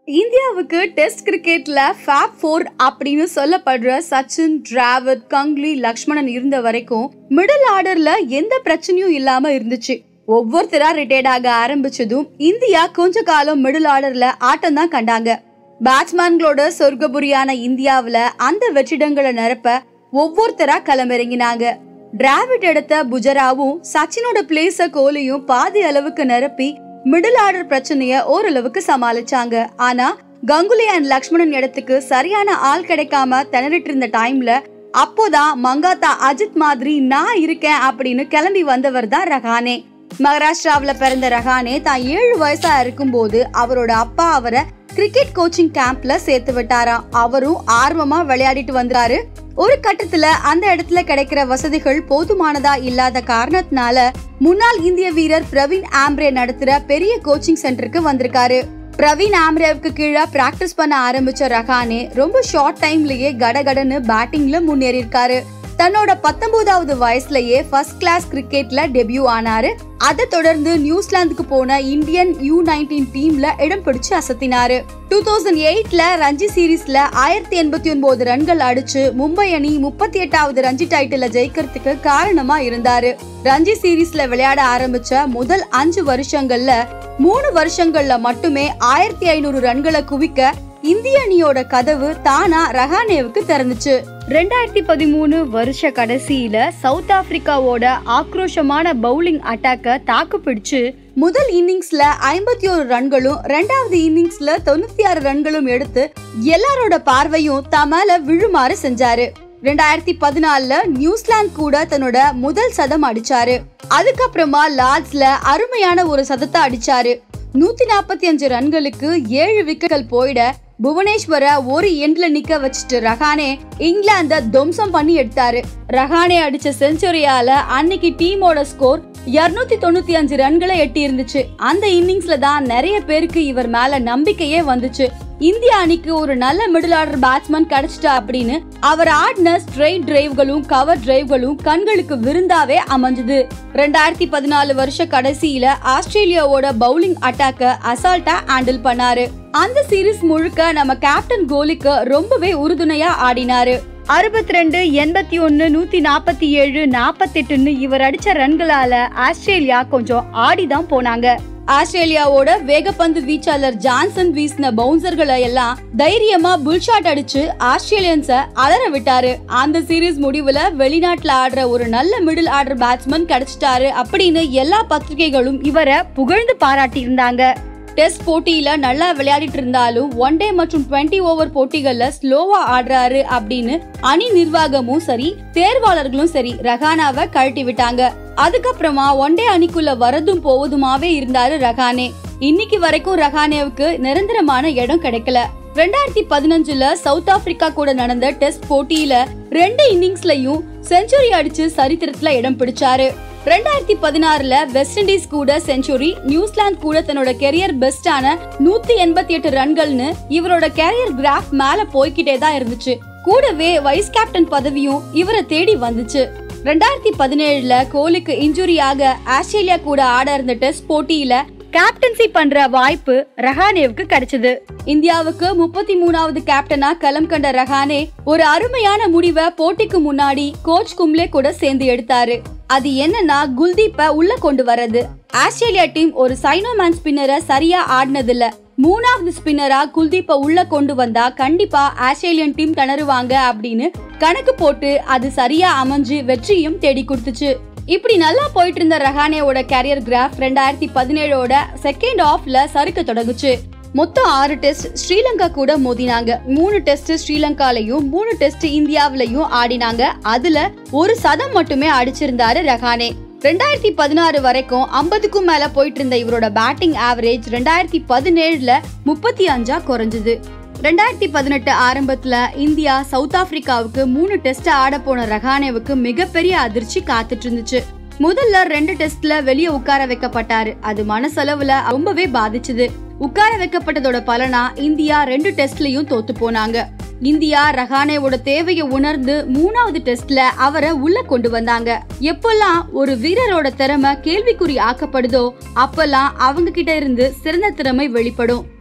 இந்தியாவுக்கு டெஸ்ட் கிரிக்கெட்ல fab four அப்படின்னு சொல்லப்படுற சச்சின் டிராவிட் கங்லி லக்ஷ்மணன் இருந்த வரைக்கும் மிடில் ஆர்டர்ல எந்த பிரச்சனையும் இல்லாம இருந்துச்சு ஒவ்வொருத்தரா ரிட்டையர்ட் ஆக ஆரம்பிச்சதும் இந்தியா கொஞ்ச காலம் மிடில் ஆர்டர்ல ஆட்டம் தான் கண்டாங்க பேட்ஸ்மேன்களோட சொர்க்கபுரியான இந்தியாவுல அந்த வெற்றிடங்களை நிரப்ப ஒவ்வொருத்தரா களமிறங்கினாங்க டிராவிட் எடுத்த புஜராவும் சச்சினோட பிளேஸ கோலியும் பாதி அளவுக்கு நிரப்பி மிடில் ஆர்டர் பிரச்சனைய ஓரளவுக்கு சமாளிச்சாங்க ஆனா கங்குலி அண்ட் லக்ஷ்மணன் இடத்துக்கு சரியான ஆள் கிடைக்காம திணறிட்டு இருந்த டைம்ல அப்போதான் மங்காத்தா அஜித் மாதிரி நான் இருக்கேன் அப்படின்னு கிளம்பி வந்தவர் தான் ரஹானே மகாராஷ்டிராவுல பிறந்த ரஹானே தான் ஏழு வயசா இருக்கும்போது அவரோட அப்பா அவரை கிரிக்கெட் கோச்சிங் கேம்ப்ல சேர்த்து விட்டாராம் அவரும் ஆர்வமா விளையாடிட்டு வந்தாரு ஒரு கட்டத்துல அந்த இடத்துல கிடைக்கிற வசதிகள் போதுமானதா இல்லாத காரணத்தினால முன்னாள் இந்திய வீரர் பிரவீன் ஆம்ரே நடத்துற பெரிய கோச்சிங் சென்டருக்கு வந்திருக்காரு பிரவீன் ஆம்ரேவுக்கு கீழே பிராக்டிஸ் பண்ண ஆரம்பிச்ச ரஹானே ரொம்ப ஷார்ட் டைம்லயே கடகடன்னு பேட்டிங்ல முன்னேறி இருக்காரு தன்னோட பத்தொன்பதாவது வயசுலயே ஃபர்ஸ்ட் கிளாஸ் கிரிக்கெட்ல டெபியூ ஆனாரு அதை தொடர்ந்து நியூசிலாந்துக்கு போன இந்தியன் யூ நைன்டீன் டீம்ல இடம் பிடிச்சு அசத்தினாரு டூ தௌசண்ட் எயிட்ல ரஞ்சி சீரீஸ்ல ஆயிரத்தி எண்பத்தி ஒன்பது ரன்கள் அடிச்சு மும்பை அணி முப்பத்தி எட்டாவது ரஞ்சி டைட்டில ஜெயிக்கிறதுக்கு காரணமா இருந்தாரு ரஞ்சி சீரீஸ்ல விளையாட ஆரம்பிச்ச முதல் அஞ்சு வருஷங்கள்ல மூணு வருஷங்கள்ல மட்டுமே ஆயிரத்தி ஐநூறு ரன்களை குவிக்க இந்திய அணியோட கதவு தானா ரஹானேவுக்கு திறந்துச்சு ரெண்டாயிரத்தி பதிமூணு வருஷ கடைசியில சவுத் ஆப்பிரிக்காவோட ஆக்ரோஷமான பவுலிங் அட்டாக்க தாக்கு பிடிச்சு முதல் இன்னிங்ஸ்ல ஐம்பத்தி ஒரு ரன்களும் ரெண்டாவது இன்னிங்ஸ்ல தொண்ணூத்தி ஆறு ரன்களும் எடுத்து எல்லாரோட பார்வையும் தமேல விழுமாறு செஞ்சாரு ரெண்டாயிரத்தி பதினாலுல நியூசிலாந்து கூட தன்னோட முதல் சதம் அடிச்சாரு அதுக்கப்புறமா லார்ட்ஸ்ல அருமையான ஒரு சதத்தை அடிச்சாரு நூத்தி நாற்பத்தி அஞ்சு ரன்களுக்கு ஏழு விக்கெட்கள் போயிட புவனேஸ்வர ஒரு எண்ட்ல நிக்க வச்சுட்டு ரஹானே இங்கிலாந்த துவம்சம் பண்ணி எடுத்தாரு ரஹானே அடிச்ச செஞ்சுரியால அன்னைக்கு டீமோட ஸ்கோர் இருநூத்தி தொண்ணூத்தி அஞ்சு ரன்களை எட்டி இருந்துச்சு அந்த இன்னிங்ஸ்ல தான் நிறைய பேருக்கு இவர் மேல நம்பிக்கையே வந்துச்சு இந்திய அணிக்கு ஒரு நல்ல மிடில் ஆர்டர் பேட்ஸ்மேன் கிடைச்சிட்டா அப்படின்னு அவர் ஆடின ஸ்ட்ரெயிட் டிரைவ்களும் கவர் டிரைவ்களும் கண்களுக்கு விருந்தாவே அமைஞ்சது ரெண்டாயிரத்தி பதினாலு வருஷ கடைசியில ஆஸ்திரேலியாவோட பவுலிங் அட்டாக்க அசால்ட்டா ஹேண்டில் பண்ணாரு அந்த சீரீஸ் முழுக்க நம்ம கேப்டன் கோலிக்கு ரொம்பவே உறுதுணையா ஆடினாரு அறுபத்தி ரெண்டு எண்பத்தி ஒன்னு நூத்தி நாற்பத்தி ஏழு நாற்பத்தெட்டுன்னு இவர் அடிச்ச ரன்களால ஆஸ்திரேலியா கொஞ்சம் ஆடிதான் போனாங்க ஆஸ்திரேலியாவோட வேகப்பந்து வீச்சாளர் ஜான்சன் வீசின பவுன்சர்களை எல்லாம் தைரியமா புல்ஷாட் அடிச்சு ஆஸ்திரேலியன்ஸ அலற விட்டாரு அந்த சீரீஸ் முடிவுல வெளிநாட்டுல ஆடுற ஒரு நல்ல மிடில் ஆர்டர் பேட்ஸ்மேன் கிடைச்சிட்டாரு அப்படின்னு எல்லா பத்திரிகைகளும் இவரை புகழ்ந்து பாராட்டி இருந்தாங்க டெஸ்ட் போட்டியில நல்லா விளையாடிட்டு இருந்தாலும் ஒன் டே மற்றும் டுவெண்ட்டி ஓவர் போட்டிகள்ல ஸ்லோவா ஆடுறாரு அப்படின்னு அணி நிர்வாகமும் சரி தேர்வாளர்களும் சரி ரஹானாவை கழட்டி விட்டாங்க அதுக்கப்புறமா ஒன் டே அணிக்குள்ள வரதும் போவதுமாவே இருந்தாரு ரஹானே இன்னைக்கு வரைக்கும் ரஹானேவுக்கு நிரந்தரமான இடம் கிடைக்கல ரெண்டாயிரத்தி பதினஞ்சுல சவுத் ஆப்பிரிக்கா கூட நடந்த டெஸ்ட் போட்டியில ரெண்டு இன்னிங்ஸ்லயும் செஞ்சுரி அடிச்சு சரித்திரத்துல இடம் பிடிச்சாரு ரெண்டாயிரத்தி பதினாறுல வெஸ்ட் இண்டீஸ் கூட செஞ்சுரி நியூசிலாந்து கூட தன்னோட கெரியர் பெஸ்டான நூத்தி எண்பத்தி எட்டு ரன்கள்னு இவரோட கெரியர் கிராஃப் மேல போய்கிட்டே தான் இருந்துச்சு கூடவே வைஸ் கேப்டன் பதவியும் இவரை தேடி வந்துச்சு ரெண்டாயிரத்தி பதினேழுல கோலிக்கு இன்ஜுரி ஆக ஆஸ்திரேலியா கூட ஆட இருந்த டெஸ்ட் போட்டியில கேப்டன்சி பண்ற வாய்ப்பு ரஹானேவுக்கு கிடைச்சது இந்தியாவுக்கு முப்பத்தி மூணாவது கேப்டனா களம் கண்ட ரஹானே ஒரு அருமையான முடிவை போட்டிக்கு முன்னாடி கோச் கும்ளே கூட சேர்ந்து எடுத்தாரு அது என்னன்னா குல்தீப்ப உள்ள கொண்டு வர்றது ஆஸ்திரேலியா டீம் ஒரு சைனோமேன் ஸ்பின்னரை சரியா ஆடினது இல்ல மூணாவது ஸ்பின்னரா குல்தீப்ப உள்ள கொண்டு வந்தா கண்டிப்பா ஆஸ்திரேலியன் டீம் திணறுவாங்க அப்படின்னு கணக்கு போட்டு அது சரியா அமைஞ்சு வெற்றியும் தேடி கொடுத்துச்சு இப்படி நல்லா போயிட்டு இருந்த ரஹானேவோட கேரியர் கிராஃப் ரெண்டாயிரத்தி பதினேழோட செகண்ட் ஆஃப்ல சறுக்க தொடங்குச்சு மொத்தம் ஆறு டெஸ்ட் ஸ்ரீலங்கா கூட மோதினாங்க மூணு டெஸ்ட் ஸ்ரீலங்காலையும் மூணு டெஸ்ட் இந்தியாவிலையும் ஆடினாங்க அதுல ஒரு சதம் மட்டுமே அடிச்சிருந்தாரு ரஹானே ரெண்டாயிரத்தி பதினாறு வரைக்கும் ஐம்பதுக்கும் மேல போயிட்டு இருந்த இவரோட பேட்டிங் ஆவரேஜ் ரெண்டாயிரத்தி பதினேழுல முப்பத்தி அஞ்சா குறைஞ்சது ரெண்டாயிரத்தி பதினெட்டு ஆரம்பத்துல இந்தியா சவுத் ஆப்பிரிக்காவுக்கு மூணு டெஸ்ட் ஆட போன ரஹானேவுக்கு மிகப்பெரிய அதிர்ச்சி காத்துட்டு இருந்துச்சு முதல்ல ரெண்டு டெஸ்ட்ல வெளியே உட்கார வைக்கப்பட்டாரு அது மனசளவுல ரொம்பவே பாதிச்சுது உட்கார வைக்கப்பட்டதோட பலனா இந்தியா ரெண்டு டெஸ்ட்லயும் தோத்து போனாங்க இந்தியா ரஹானேவோட தேவையை உணர்ந்து மூணாவது டெஸ்ட்ல அவரை உள்ள கொண்டு வந்தாங்க எப்பெல்லாம் ஒரு வீரரோட திறமை கேள்விக்குறி ஆக்கப்படுதோ அப்பெல்லாம் அவங்க கிட்ட இருந்து சிறந்த திறமை வெளிப்படும்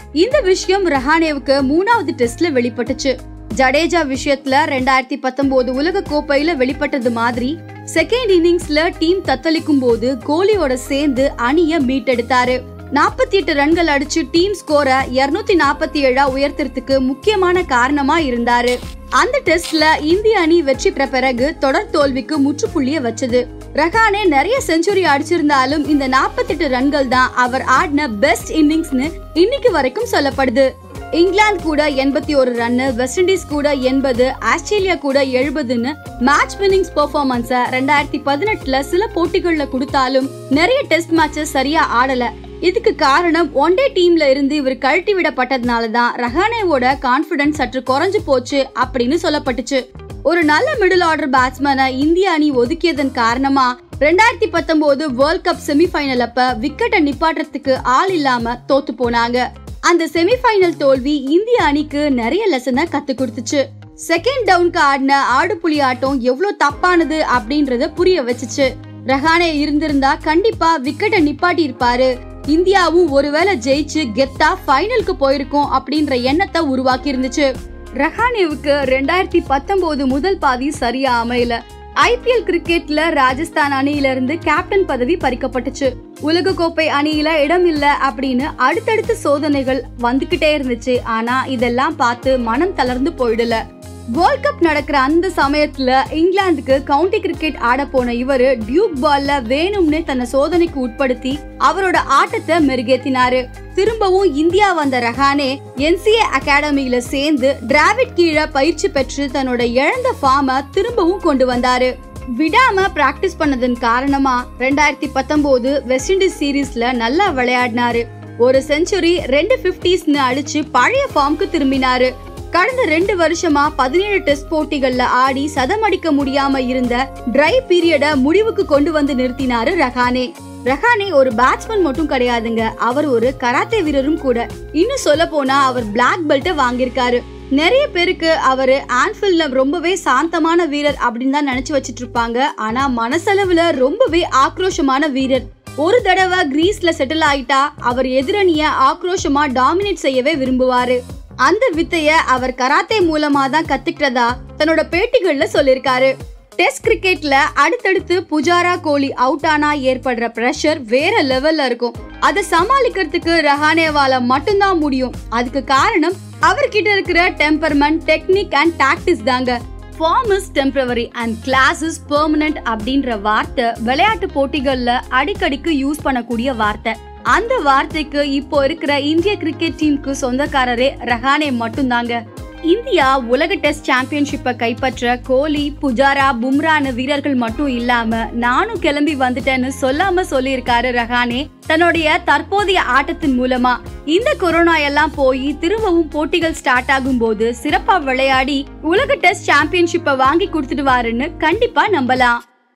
இந்த விஷயம் ரஹானேவுக்கு மூணாவது டெஸ்ட்ல வெளிப்பட்டுச்சு ஜடேஜா விஷயத்துல ரெண்டாயிரத்தி பத்தொன்பது உலக கோப்பையில வெளிப்பட்டது மாதிரி செகண்ட் இன்னிங்ஸ்ல டீம் தத்தளிக்கும் போது கோலியோட சேர்ந்து அணிய மீட்டெடுத்தாரு நாற்பத்தி எட்டு ரன்கள் அடிச்சு டீம் ஸ்கோர இருநூத்தி நாற்பத்தி ஏழா உயர்த்துறதுக்கு முக்கியமான காரணமா இருந்தாரு அந்த டெஸ்ட்ல இந்திய அணி வெற்றி பெற பிறகு தொடர் தோல்விக்கு முற்றுப்புள்ளிய வச்சது ரஹானே நிறைய செஞ்சுரி அடிச்சிருந்தாலும் இந்த 48 ரன்கள் தான் அவர் ஆடின பெஸ்ட் இன்னிங்ஸ்னு இன்னைக்கு வரைக்கும் சொல்லப்படுது இங்கிலாந்து கூட எண்பத்தி ஒரு ரன்னு வெஸ்ட் இண்டீஸ் கூட எண்பது ஆஸ்திரேலியா கூட எழுபதுன்னு மேட்ச் வின்னிங்ஸ் பெர்ஃபார்மன்ஸ ரெண்டாயிரத்தி பதினெட்டுல சில போட்டிகள்ல கொடுத்தாலும் நிறைய டெஸ்ட் மேட்சஸ் சரியா ஆடல இதுக்கு காரணம் ஒன் டே டீம்ல இருந்து இவர் கழட்டி விடப்பட்டதுனால தான் ரஹானேவோட கான்பிடன்ஸ் சற்று குறைஞ்சு போச்சு அப்படின்னு சொல்லப்பட்டுச்சு ஒரு நல்ல மிடில் ஆர்டர் பேட்ஸ்மேனை இந்திய அணி ஒதுக்கியதன் காரணமா ரெண்டாயிரத்தி பத்தொன்பது வேர்ல்ட் கப் செமிஃபைனல் அப்ப விக்கெட்டை நிப்பாட்டுறதுக்கு ஆள் இல்லாம தோத்து போனாங்க அந்த செமிஃபைனல் தோல்வி இந்திய அணிக்கு நிறைய லெசனை கத்து கொடுத்துச்சு செகண்ட் டவுனுக்கு ஆடின ஆடுபுலி ஆட்டம் எவ்வளவு தப்பானது அப்படின்றத புரிய வச்சுச்சு ரஹானே இருந்திருந்தா கண்டிப்பா விக்கெட்டை நிப்பாட்டி இருப்பாரு இந்தியாவும் ஒருவேளை ஜெயிச்சு கெத்தா ஃபைனலுக்கு போயிருக்கும் அப்படின்ற எண்ணத்தை உருவாக்கி இருந்துச்சு ரஹானேவுக்கு ரெண்டாயிரத்தி பத்தொன்பது முதல் பாதி சரியா அமையல ஐபிஎல் கிரிக்கெட்ல ராஜஸ்தான் அணியில இருந்து கேப்டன் பதவி பறிக்கப்பட்டுச்சு உலக கோப்பை அணியில இடம் இல்ல அப்படின்னு அடுத்தடுத்த சோதனைகள் வந்துகிட்டே இருந்துச்சு ஆனா இதெல்லாம் பார்த்து மனம் தளர்ந்து போயிடல வேர்ல்ட் கப் நடக்கிற அந்த சமயத்துல இங்கிலாந்துக்கு கவுண்டி கிரிக்கெட் ஆட போன இவரு டியூக் பால்ல வேணும்னே தன்னை சோதனைக்கு உட்படுத்தி அவரோட ஆட்டத்தை மெருகேத்தினாரு திரும்பவும் இந்தியா வந்த ரஹானே என்சிஏ அகாடமியில சேர்ந்து டிராவிட் கீழே பயிற்சி பெற்று தன்னோட இழந்த ஃபார்ம திரும்பவும் கொண்டு வந்தாரு விடாம பிராக்டிஸ் பண்ணதன் காரணமா ரெண்டாயிரத்தி பத்தொன்பது வெஸ்ட் இண்டீஸ் சீரீஸ்ல நல்லா விளையாடினாரு ஒரு செஞ்சுரி ரெண்டு பிப்டிஸ்னு அடிச்சு பழைய ஃபார்முக்கு திரும்பினாரு கடந்த ரெண்டு வருஷமா பதினேழு டெஸ்ட் போட்டிகள்ல ஆடி சதமடிக்க முடியாம இருந்த ட்ரை பீரியட முடிவுக்கு கொண்டு வந்து நிறுத்தினாரு ரஹானே ரஹானே ஒரு பேட்ஸ்மேன் மட்டும் கிடையாதுங்க அவர் ஒரு கராத்தே வீரரும் கூட இன்னும் சொல்ல போனா அவர் பிளாக் பெல்ட்டை வாங்கியிருக்காரு நிறைய பேருக்கு அவரு ஆன்ஃபீல்ட்ல ரொம்பவே சாந்தமான வீரர் அப்படின்னு தான் நினைச்சு வச்சிட்டு இருப்பாங்க ஆனா மனசளவுல ரொம்பவே ஆக்ரோஷமான வீரர் ஒரு தடவை கிரீஸ்ல செட்டில் ஆயிட்டா அவர் எதிரணிய ஆக்ரோஷமா டாமினேட் செய்யவே விரும்புவாரு அந்த வித்தைய அவர் கராத்தே மூலமா தான் கத்துக்கிட்டதா தன்னோட பேட்டிகள்ல சொல்லிருக்காரு டெஸ்ட் கிரிக்கெட்ல அடுத்தடுத்து புஜாரா கோலி அவுட் ஆனா ஏற்படுற பிரஷர் வேற லெவல்ல இருக்கும் அதை சமாளிக்கிறதுக்கு ரஹானேவால மட்டும்தான் முடியும் அதுக்கு காரணம் அவர்கிட்ட இருக்கிற டெம்பர்மெண்ட் டெக்னிக் அண்ட் டாக்டிஸ் தாங்க form is temporary and class is permanent அப்படின்ற வார்த்தை விளையாட்டு போட்டிகள்ல அடிக்கடிக்கு யூஸ் பண்ணக்கூடிய வார்த்தை அந்த வார்த்தைக்கு இப்போ இருக்கிற இந்திய கிரிக்கெட் டீமுக்கு சொந்தக்காரரே ரஹானே மட்டும்தாங்க இந்தியா உலக டெஸ்ட் சாம்பியன்ஷிப்பை கைப்பற்ற கோலி புஜாரா பும்ரான்னு வீரர்கள் மட்டும் இல்லாம நானும் கிளம்பி வந்துட்டேன்னு சொல்லாம சொல்லியிருக்காரு ரஹானே தன்னுடைய தற்போதைய ஆட்டத்தின் மூலமா இந்த கொரோனா எல்லாம் போய் திரும்பவும் போட்டிகள் ஸ்டார்ட் ஆகும் போது சிறப்பா விளையாடி உலக டெஸ்ட் சாம்பியன்ஷிப்பை வாங்கி கொடுத்துடுவாருன்னு கண்டிப்பா நம்பலாம்